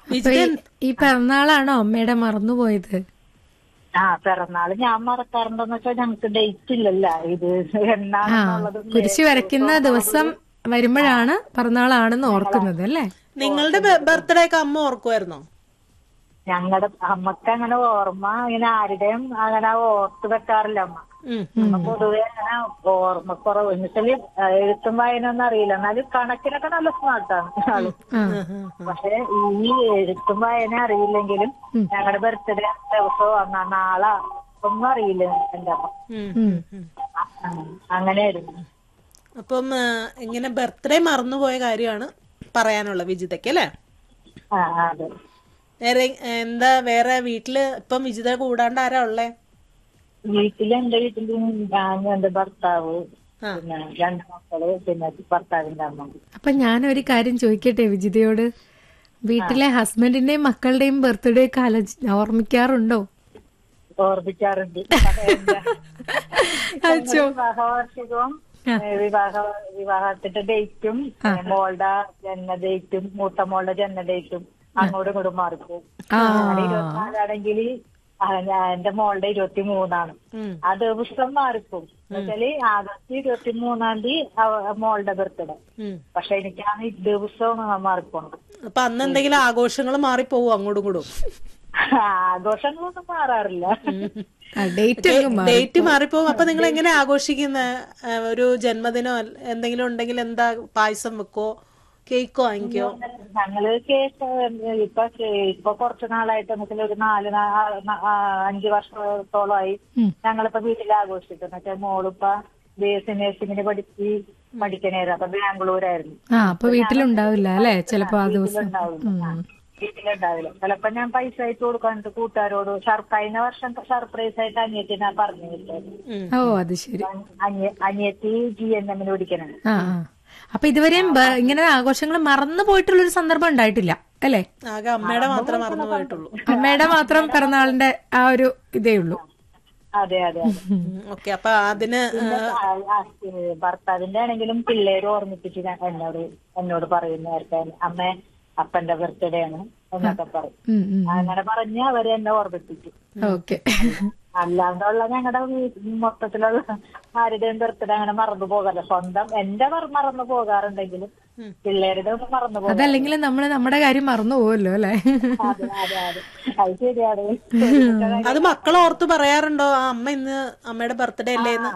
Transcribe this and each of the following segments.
അപ്പൊ ഈ- ഈ പിറന്നാളാണോ അമ്മയുടെ മറന്നുപോയത് ആ പിറന്നാള് ഞാൻ മറക്കാറുണ്ടെന്ന് വെച്ചാൽ ഞങ്ങക്ക് ഡേറ്റ് ഇല്ലല്ലോ ഇത് ആ എന്നാണെന്നുള്ളത് കുരിശ് വരയ്ക്കുന്ന ദിവസം വരുമ്പോഴാണ് പിറന്നാളാണെന്ന് ഓർക്കുന്നത് അല്ലേ നിങ്ങളുടെ ബർത്ത്ഡേ ഒക്കെ അമ്മ ഓർക്കുമായിരുന്നോ ഞങ്ങളുടെ അമ്മക്ക് അങ്ങനെ ഓർമ്മ ഇങ്ങനെ ആരുടെയും അങ്ങനെ ഓർത്ത് വെക്കാറില്ല അമ്മ ഉം. അമ്മ പൊതുവെ അങ്ങനെ ഓർമ്മ കുറവ് എന്നുവെച്ചാല് എഴുത്തും വായനൊന്നും അറിയില്ല എന്നാലും കണക്കിനൊക്കെ നല്ല സ്മാർട്ടാണ് ആള് ആ പക്ഷെ ഈ എഴുത്തും വായന അറിയില്ലെങ്കിലും ഞങ്ങളുടെ ബർത്ത്ഡേ ദിവസവും അന്നാ നാളെ ഒന്നും അറിയില്ല എന്റെ അമ്മ ഉം. ഉം. ഉം. ആ, അങ്ങനെയായിരുന്നു അപ്പം ആ, ഇങ്ങനെ ബർത്ത്ഡേ മറന്നുപോയ കാര്യമാണ് പറയാനുള്ള വിജിതയ്ക്ക് അല്ലേ ആ ആ, അതെ വേറെ എന്താ വേറെ വീട്ടില് ഇപ്പം വിജിത കൂടാണ്ട് ആരാ ഉള്ളേ വീട്ടില് എന്റെ വീട്ടില് ഞാൻ എന്റെ ഭർത്താവ് ആ. പിന്നെ രണ്ട് മക്കള് പിന്നെ ഭർത്താവിന്റെ അമ്മ അപ്പൊ ഞാൻ ഒരു കാര്യം ചോദിക്കട്ടെ വിജിതയോട് വീട്ടിലെ ഹസ്ബൻഡിന്റെയും മക്കളുടെയും ബർത്ത്ഡേ ഒക്കെ ആലോചി ഓർമ്മിക്കാറുണ്ടോ ഓർമ്മിക്കാറുണ്ട് അത് എന്റെ- ഞങ്ങളുടെ വിവാഹ വാർഷികവും ഏ, വിവാഹ വിവാഹത്തിന്റെ ഡേറ്റും ഏ, മോളുടെ ജന്മ ഡേറ്റും മൂത്ത മോളുടെ ജന്മ ഡേറ്റും അങ്ങോട്ടും ഇങ്ങോട്ടും മാറിപ്പോകും ആ ഞങ്ങളുടെ ഇരുപത്തിനാലാണെങ്കിൽ എന്റെ മോളുടെ ഇരുപത്തി മൂന്നാണ് ഉം. ആ ദിവസം മാറിപ്പോകും എന്നുവെച്ചാല് ആഗസ്റ്റ് ഇരുപത്തി മൂന്നാം തീയതി മോളുടെ ബർത്ത്ഡേ ഉം. പക്ഷെ എനിക്കാണ് ഈ ദിവസവും മാറിപ്പോണത് അപ്പൊ അന്ന് എന്തെങ്കിലും ആഘോഷങ്ങൾ മാറിപ്പോവും അങ്ങോട്ടും ഇങ്ങോട്ടും ആഘോഷങ്ങളൊന്നും മാറാറില്ല ഡേറ്റ് അങ്ങ് മാറി ഡേറ്റ് മാറിപ്പോവും അപ്പൊ നിങ്ങൾ എങ്ങനെ ആഘോഷിക്കുന്ന ഒരു ജന്മദിനോ അല്ല- എന്തെങ്കിലും ഉണ്ടെങ്കിൽ എന്താ പായസം വെക്കോ കേക്കോ വാങ്ങിക്കോ ഞങ്ങള് കേക്ക് ഇപ്പൊ ഇപ്പൊ കുറച്ചു നാളായിട്ട് നമുക്ക് ഒരു നാല് നാ- നാ- ആ, അഞ്ച് വർഷത്തോളമായി ഉം. ഞങ്ങളിപ്പോ വീട്ടിൽ ആഘോഷിക്കുന്നു വെച്ചാൽ മോളിപ്പോ ബി എസ് സി നഴ്സിംഗിന് പഠിച്ച് പഠിക്കണേര് അപ്പൊ ബാംഗ്ലൂരായിരുന്നു ആ അപ്പൊ വീട്ടിലുണ്ടാവില്ല അല്ലെ ചിലപ്പോ ആ ദിവസം വീട്ടിലുണ്ടാവില്ല ആ, വീട്ടിലുണ്ടാവില്ല ചിലപ്പോ ഞാൻ പൈസ അയച്ചു കൊടുക്കാനിട്ട് കൂട്ടുകാരോട് ഷർ കഴിഞ്ഞ വർഷം സർപ്രൈസ് ആയിട്ട് അനിയത്തി ഞാൻ പറഞ്ഞു വിട്ടത് ഉം. ഓ അത് ശരി അനിയ- അനിയത്തി ജി എൻ എമ്മിന് പഠിക്കണം ആ ആ അപ്പൊ ഇതുവരെയും ബ- ഇങ്ങനെ ആഘോഷങ്ങൾ മറന്നു പോയിട്ടുള്ളൊരു സന്ദർഭം ഉണ്ടായിട്ടില്ല അല്ലേ ആകെ അമ്മയുടെ മാത്രമേ മറന്നു പോയിട്ടുള്ളൂ അമ്മയുടെ മാത്രം പിറന്നാളിന്റെ ആ ഒരു ഇതേ ഉള്ളൂ അതെ അതെ അതെ ഓക്കെ അപ്പൊ അതിന് പിന്നെ ആ, ആ, ഏ, ഭർത്താവിന്റെ ആണെങ്കിലും പിള്ളേര് ഓർമ്മിപ്പിച്ച് ഞാൻ എന്നോട് എന്നോട് പറയും നേരത്തെ അമ്മ അപ്പന്റെ ബർത്ത്ഡേ ആണ് എന്നൊക്കെ പറയും ഉം, ഉം. അങ്ങനെ പറഞ്ഞ് അവര് എന്നെ ഓർമ്മിപ്പിച്ചു ഓക്കെ അല്ലാണ്ടുള്ള ഞങ്ങളുടെ മൊത്തത്തിലുള്ള ആരുടെയും ബർത്ത്ഡേ അങ്ങനെ മറന്നു പോകാറില്ല സ്വന്തം എന്റെ മറ- മറന്നു പോകാറുണ്ടെങ്കിലും പിള്ളേരുടെ ഒന്നും മറന്നു പോകാം അതല്ലെങ്കിൽ നമ്മൾ നമ്മുടെ കാര്യം മറന്നു പോവല്ലോ അല്ലെ അതെ അതെ അതെ അത് ശരിയാണ് അത് മക്കൾ ഓർത്ത് പറയാറുണ്ടോ ആ അമ്മ ഇന്ന് അമ്മയുടെ ബർത്ത്ഡേ അല്ലേ എന്ന്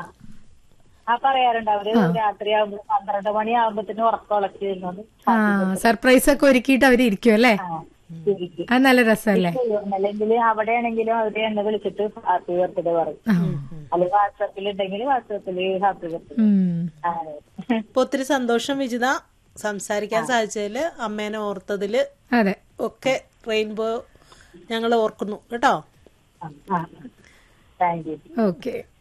ആ പറയാറുണ്ട് അവര് രാത്രി ആകുമ്പോ പന്ത്രണ്ട് മണി ആകുമ്പത്തിന് ഉറക്കം ഇരുന്നത് ആ സർപ്രൈസ് ഒക്കെ ഒരുക്കിയിട്ട് അവര് ഇരിക്കും അല്ലേ ശരിക്കും അത് നല്ല രസമല്ലേ അല്ലെങ്കിൽ അവിടെയാണെങ്കിലും അവര് എന്നെ വിളിച്ചിട്ട് ഹാപ്പി ബർത്ത്ഡേ പറയും അല്ലെങ്കിൽ വാട്സാപ്പിൽ ഉണ്ടെങ്കിൽ വാട്സാപ്പില് ഹാപ്പി ബർത്ത്ഡേ ഉം. അങ്ങനെ അപ്പൊ ഒത്തിരി സന്തോഷം വിജിത സംസാരിക്കാൻ സാധിച്ചതില് അമ്മേനെ ഓർത്തതില് അതെ ഒക്കെ റെയിൻബോ ഞങ്ങൾ ഓർക്കുന്നു കേട്ടോ താങ്ക് യു ഓക്കെ